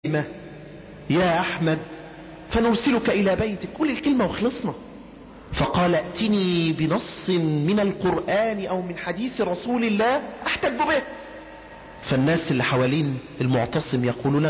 يا أحمد فنرسلك إلى بيتك قول الكلمة وخلصنا فقال ائتني بنص من القرآن أو من حديث رسول الله أحتج به فالناس اللي حوالين المعتصم يقولون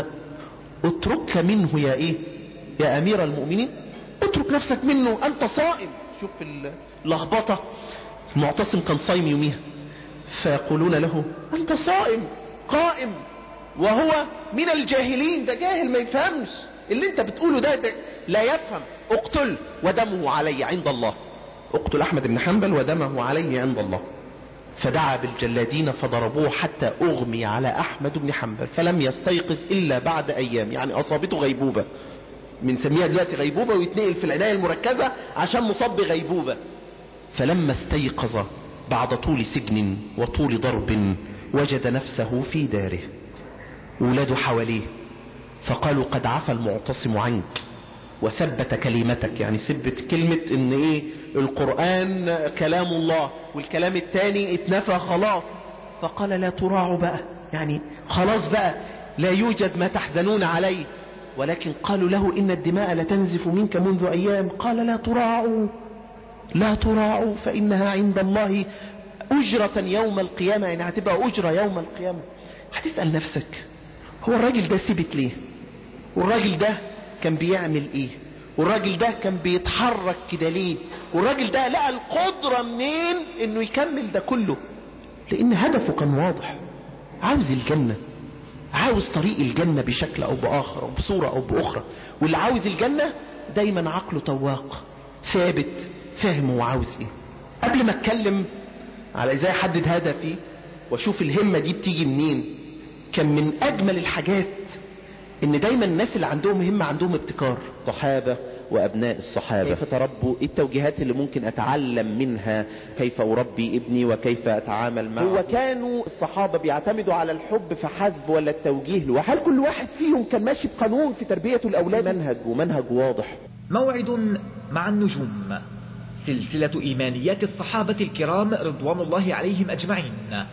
اترك منه يا ايه يا امير المؤمنين اترك نفسك منه انت صائم شوف اللخبطة المعتصم كان صايم يوميها فيقولون له انت صائم قائم وهو من الجاهلين ده جاهل ما يفهمش اللي انت بتقوله ده, ده لا يفهم اقتل ودمه علي عند الله اقتل احمد بن حنبل ودمه علي عند الله فدعا بالجلادين فضربوه حتى اغمي على احمد بن حنبل فلم يستيقظ الا بعد ايام يعني اصابته غيبوبة بنسميها دلوقتي غيبوبة ويتنقل في العناية المركزة عشان مصاب بغيبوبة فلما استيقظ بعد طول سجن وطول ضرب وجد نفسه في داره ولاده حواليه فقالوا قد عفى المعتصم عنك وثبت كلمتك يعني ثبت كلمة ان ايه القرآن كلام الله والكلام التاني اتنفى خلاص فقال لا تراعوا بقى يعني خلاص بقى لا يوجد ما تحزنون عليه ولكن قالوا له ان الدماء لتنزف منك منذ ايام قال لا تراعوا لا تراعوا فانها عند الله اجرة يوم القيامة يعني هتبقى اجرة يوم القيامة هتسأل نفسك هو الراجل ده سبت ليه والراجل ده كان بيعمل ايه والراجل ده كان بيتحرك كده ليه والراجل ده لقى القدرة منين انه يكمل ده كله لان هدفه كان واضح عاوز الجنة عاوز طريق الجنة بشكل او باخر او بصورة او باخرى واللي عاوز الجنة دايما عقله طواق ثابت فاهم هو عاوز ايه قبل ما اتكلم على ازاي احدد هدفي واشوف الهمة دي بتيجي منين كان من اجمل الحاجات ان دايما الناس اللي عندهم همة عندهم ابتكار الصحابة وأبناء الصحابة كيف تربوا إيه التوجيهات اللي ممكن أتعلم منها كيف أربي ابني وكيف أتعامل معه هو كانوا الصحابة بيعتمدوا على الحب فحسب ولا التوجيه لوحده هل كل واحد فيهم كان ماشي بقانون في تربية الأولاد منهج ومنهج واضح موعد مع النجوم سلسلة إيمانيات الصحابة الكرام رضوان الله عليهم أجمعين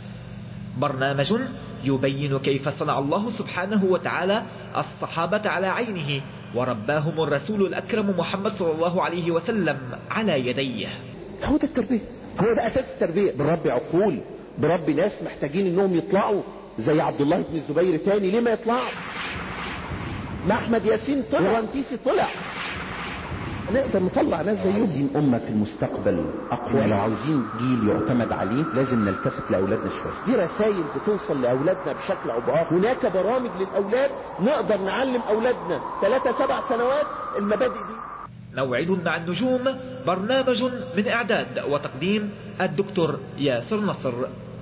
برنامج يبين كيف صنع الله سبحانه وتعالى الصحابة على عينه ورباهم الرسول الأكرم محمد صلى الله عليه وسلم على يديه هو ده التربية هو ده أساس التربية بربي عقول بربي ناس محتاجين انهم يطلعوا زي عبد الله بن الزبير تاني ليه ما يطلعوا ما احمد ياسين طلع ورنتيسي طلع نقدر نطلع ناس زيهم عايزين أمة في المستقبل أقوى لو عاوزين جيل يعتمد عليه لازم نلتفت لأولادنا شوية دي رسائل بتوصل لأولادنا بشكل أو بآخر هناك برامج للأولاد نقدر نعلم أولادنا ثلاثة سبع سنوات المبادئ دي موعد مع النجوم برنامج من إعداد وتقديم الدكتور ياسر نصر